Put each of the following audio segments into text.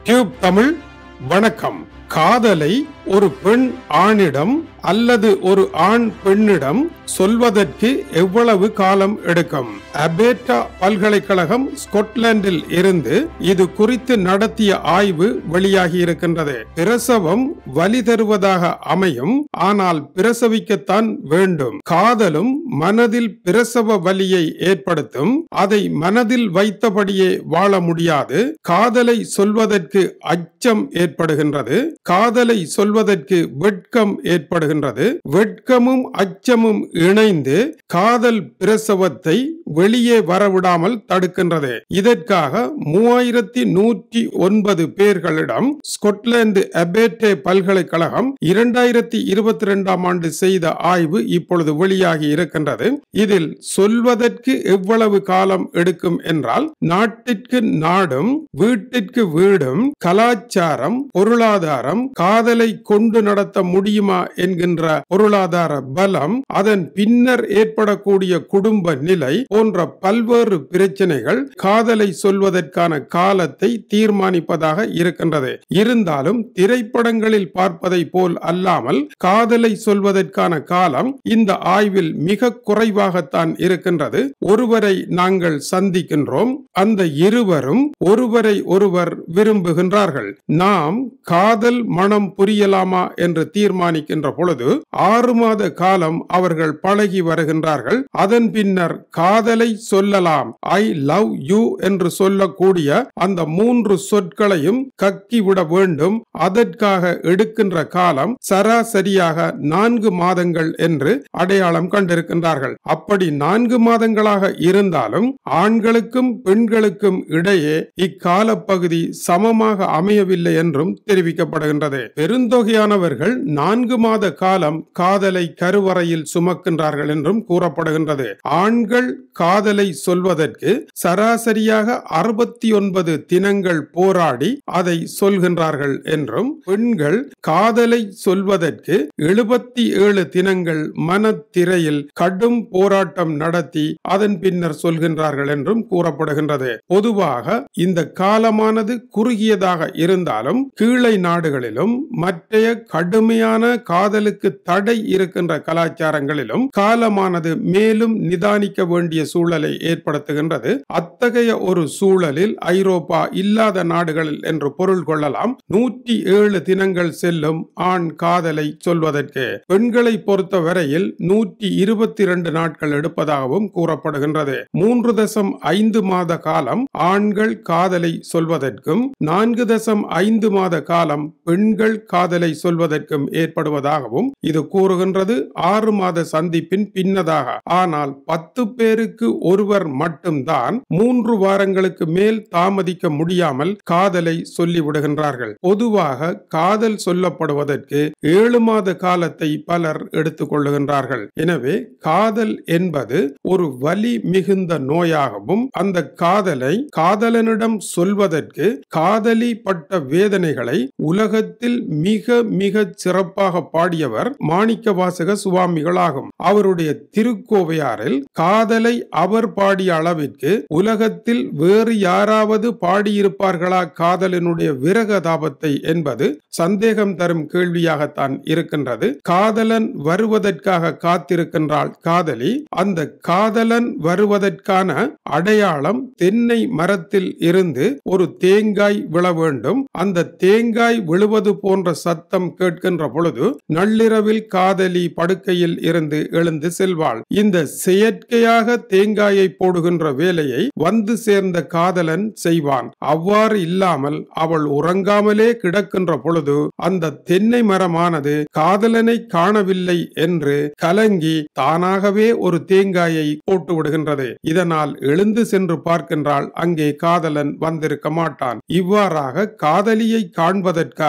tube Tamil வணக்கம் காதலை ஒரு பெண் ஆணிடம் அல்லது ஒரு ஆண் பெண்ணிடம் சொல்வதற்கு எவ்வளவு காலம் எடுக்கும் அபேட்டா பல்கலைக்கழகம் ஸ்கொட்லாந்தில் இருந்து இது குறித்து நடத்திய ஆய்வு வெளியாகி இருக்கின்றது பிரசவம் வலி தருவதாக அமையும் ஆனால் பிரசவிக்கத்தான் வேண்டும் காதலும் மனதில் பிரசவ வலியை ஏற்படுத்தும் அதை மனதில் வைத்தபடியே வாழ முடியாது காதலை சொல்வதற்கு அச்சம் ஏற்படுகின்றது காதலை சொல்வதற்கு வெட்கம் ஏற்படுகின்றது வெட்கமும் அச்சமும் இணைந்து காதல் பிரசவத்தை வெளியே வரவிடாமல் தடுக்கின்றது இதற்காக மூவாயிரத்தி நூற்றி ஒன்பது பேர்களிடம் ஸ்கொட்லாந்து அபேட்டே பல்கலைக்கழகம் இரண்டாயிரத்தி இருபத்தி ரெண்டாம் ஆண்டு செய்த ஆய்வு இப்பொழுது வெளியாகி இருக்கின்றது இதில் சொல்வதற்கு எவ்வளவு காலம் எடுக்கும் என்றால் நாட்டிற்கு நாடும் வீட்டிற்கு வீடும் கலாச்சாரம் பொருளாதாரம் காதலை கொண்டு நடத்த முடியுமா என்கின்ற பொருளாதார பலம் அதன் பின்னர் ஏற்படக்கூடிய குடும்ப நிலை போன்ற பல்வேறு பிரச்சனைகள் காதலை சொல்வதற்கான காலத்தை தீர்மானிப்பதாக இருக்கின்றது இருந்தாலும் திரைப்படங்களில் பார்ப்பதை போல் அல்லாமல் காதலை சொல்வதற்கான காலம் இந்த ஆய்வில் மிக குறைவாகத்தான் இருக்கின்றது ஒருவரை நாங்கள் சந்திக்கின்றோம் அந்த இருவரும் ஒருவரை ஒருவர் விரும்புகின்றார்கள் நாம் காதல் மனம் புரியலாமா என்று தீர்மானிக்கின்ற பொழுது ஆறு மாத காலம் அவர்கள் பழகி வருகின்றார்கள் அதன் பின்னர் காதலை சொல்லலாம் ஐ லவ் யூ என்று சொல்லக்கூடிய அந்த மூன்று சொற்களையும் கக்கிவிட வேண்டும் அதற்காக எடுக்கின்ற காலம் சராசரியாக நான்கு மாதங்கள் என்று அடையாளம் கண்டிருக்கின்றார்கள் அப்படி நான்கு மாதங்களாக இருந்தாலும் ஆண்களுக்கும் பெண்களுக்கும் இடையே இக்கால பகுதி சமமாக அமையவில்லை என்றும் தெரிவிக்கப்படுகின்றது பெருந்தொகையானவர்கள் நான்கு மாத காலம் காதலை கருவறையில் சுமக்கின்றார்கள் என்றும் கூறப்படுகின்றது ஆண்கள் காதலை சொல்வதற்கு சராசரியாக அறுபத்தி ஒன்பது தினங்கள் போராடி அதை சொல்கின்றார்கள் என்றும் பெண்கள் காதலை சொல்வதற்கு எழுபத்தி ஏழு தினங்கள் மனத்திரையில் கடும் போராட்டம் நடத்தி அதன் பின்னர் சொல்கின்றார்கள் என்றும் கூறப்படுகின்றது பொதுவாக இந்த காலமானது குறுகியதாக இருந்தாலும் கீழை நாடுகளிலும் மற்றைய கடுமையான காதலுக்கு தடை இருக்கின்ற கலாச்சாரங்களிலும் காலமானது மேலும் நிதானிக்க வேண்டிய சூழலை ஏற்படுத்துகின்றது அத்தகைய ஒரு சூழலில் ஐரோப்பா இல்லாத நாடுகளில் என்று பொருள் கொள்ளலாம் நூற்றி ஏழு தினங்கள் செல்லும் ஆண் காதலை சொல்வதற்கு பெண்களை பொறுத்த வரையில் நூற்றி இருபத்தி இரண்டு நாட்கள் எடுப்பதாகவும் கூறப்படுகின்றது மூன்று தசம் ஐந்து மாத காலம் ஆண்கள் காதலை சொல்வதற்கும் நான்கு தசம் ஐந்து மாத காலம் பெண்கள் காதலை சொல்வதற்கும் ஏற்படுவதாகவும் இது கூறுகின்றது ஆறு மாத சந்திப்பின் பின்னதாக ஆனால் பத்து பேருக்கு ஒருவர் மட்டும்தான் மூன்று வாரங்களுக்கு மேல் தாமதிக்க முடியாமல் காதலை சொல்லிவிடுகின்றார்கள் பொதுவாக காதல் சொல்லப்படுவதற்கு ஏழு மாத காலத்தை பலர் எடுத்துக் கொள்ளுகின்றார்கள் எனவே காதல் என்பது ஒரு வலி மிகுந்த நோயாகவும் அந்த காதலை காதலனிடம் சொல்வதற்கு காதலி பட்ட வேதனைகளை உலகத்தில் மிக மிக சிறப்பாக பாடியவர் மாணிக்க வாசக சுவாமிகளாகும் அவருடைய திருக்கோவையாரில் காதலை அவர் பாடிய அளவிற்கு உலகத்தில் வேறு யாராவது பாடியிருப்பார்களா காதலினுடைய விரகதாபத்தை என்பது சந்தேகம் தரும் கேள்வியாகத்தான் இருக்கின்றது காதலன் வருவதற்காக காத்திருக்கின்றாள் காதலி அந்த காதலன் வருவதற்கான அடையாளம் தென்னை மரத்தில் இருந்து ஒரு தேங்காய் விழ வேண்டும் அந்த தேங்காய் விழுவது போன்ற சத்தம் கேட்கின்ற பொழுது நள்ளிரவில் காதலி படுக்கையில் இருந்து எழுந்து செல்வாள் இந்த செயற்கையாக தேங்காயை போடுகின்ற வேலையை வந்து சேர்ந்த காதலன் செய்வான் அவ்வாறு இல்லாமல் அவள் உறங்காமலே கிடக்கின்ற பொழுது அந்த தென்னை மரமானது காதலனை காணவில்லை என்று கலங்கி தானாகவே ஒரு தேங்காயை போட்டு விடுகின்றது இதனால் எழுந்து சென்று பார்க்கின்றாள் அங்கே காதலன் வந்திருக்க மாட்டான் இவ்வாறாக காதலியை காண்பதற்காக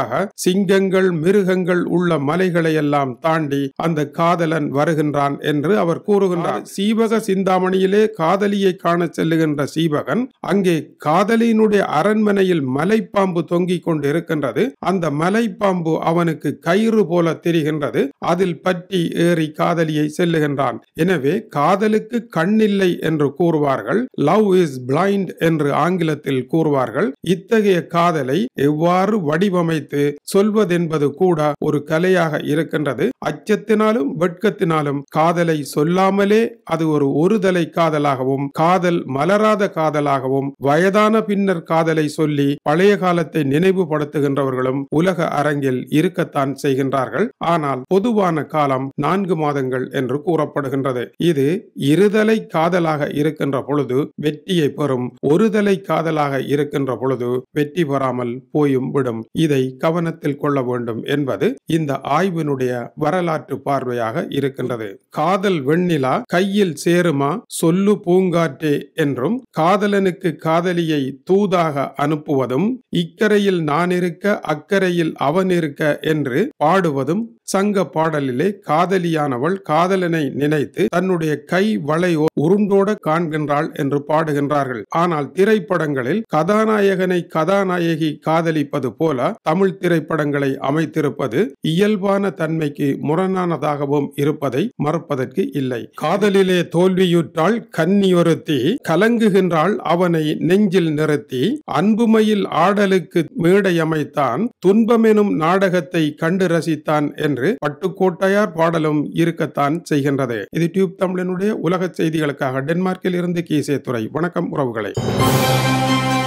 வழியாக சிங்கங்கள் மிருகங்கள் உள்ள மலைகளை எல்லாம் தாண்டி அந்த காதலன் வருகின்றான் என்று அவர் கூறுகின்றார் சீவக சிந்தாமணியிலே காதலியை காண செல்லுகின்ற சீவகன் அங்கே காதலியினுடைய அரண்மனையில் மலைப்பாம்பு தொங்கிக் கொண்டு இருக்கின்றது அந்த மலைப்பாம்பு அவனுக்கு கயிறு போல தெரிகின்றது அதில் பற்றி ஏறி காதலியை செல்லுகின்றான் எனவே காதலுக்கு கண்ணில்லை என்று கூறுவார்கள் லவ் இஸ் பிளைண்ட் என்று ஆங்கிலத்தில் கூறுவார்கள் இத்தகைய காதலை எவ்வாறு வடிவமைத்து சொல்வதென்பது கூட ஒரு கலையாக இருக்கின்றது அச்சத்தினாலும் வெட்கத்தினாலும் காதலை சொல்லாமலே அது ஒரு ஒருதலை காதலாகவும் காதல் மலராத காதலாகவும் வயதான பின்னர் காதலை சொல்லி பழைய காலத்தை நினைவுபடுத்துகின்றவர்களும் உலக அரங்கில் இருக்கத்தான் செய்கின்றார்கள் ஆனால் பொதுவான காலம் நான்கு மாதங்கள் என்று கூறப்படுகின்றது இது இருதலை காதலாக இருக்கின்ற பொழுது வெற்றியை பெறும் ஒருதலை காதலாக இருக்கின்ற பொழுது வெற்றி பெறாமல் போயும் விடும் இதை கவனத்தில் கொள்ள வேண்டும் என்பது இந்த ஆய்வினுடைய வரலாற்று பார்வையாக இருக்கின்றது காதல் வெண்ணிலா கையில் சேருமா சொல்லு பூங்காற்றே என்றும் காதலனுக்கு காதலியை தூதாக அனுப்புவதும் இக்கரையில் நான் இருக்க அக்கரையில் அவன் இருக்க என்று பாடுவதும் சங்க பாடலிலே காதலியானவள் காதலனை நினைத்து தன்னுடைய கை வளை உருண்டோட காண்கின்றாள் என்று பாடுகின்றார்கள் ஆனால் திரைப்படங்களில் கதாநாயகனை கதாநாயகி காதலிப்பது போல தமிழ் திரைப்படங்களை அமைத்திருப்பது இயல்பான தன்மைக்கு முரணானதாகவும் இருப்பதை மறுப்பதற்கு இல்லை காதலிலே தோல்வியுற்றால் கன்னியொருத்தி கலங்குகின்றாள் அவனை நெஞ்சில் நிறுத்தி அன்புமையில் ஆடலுக்கு மேடை அமைத்தான் துன்பமெனும் நாடகத்தை கண்டு ரசித்தான் என்று பட்டுக்கோட்டையார் பாடலும் இருக்கத்தான் செய்கின்றது இது டியூப் தமிழனுடைய உலக செய்திகளுக்காக டென்மார்க்கில் இருந்து கீசே துறை வணக்கம் உறவுகளை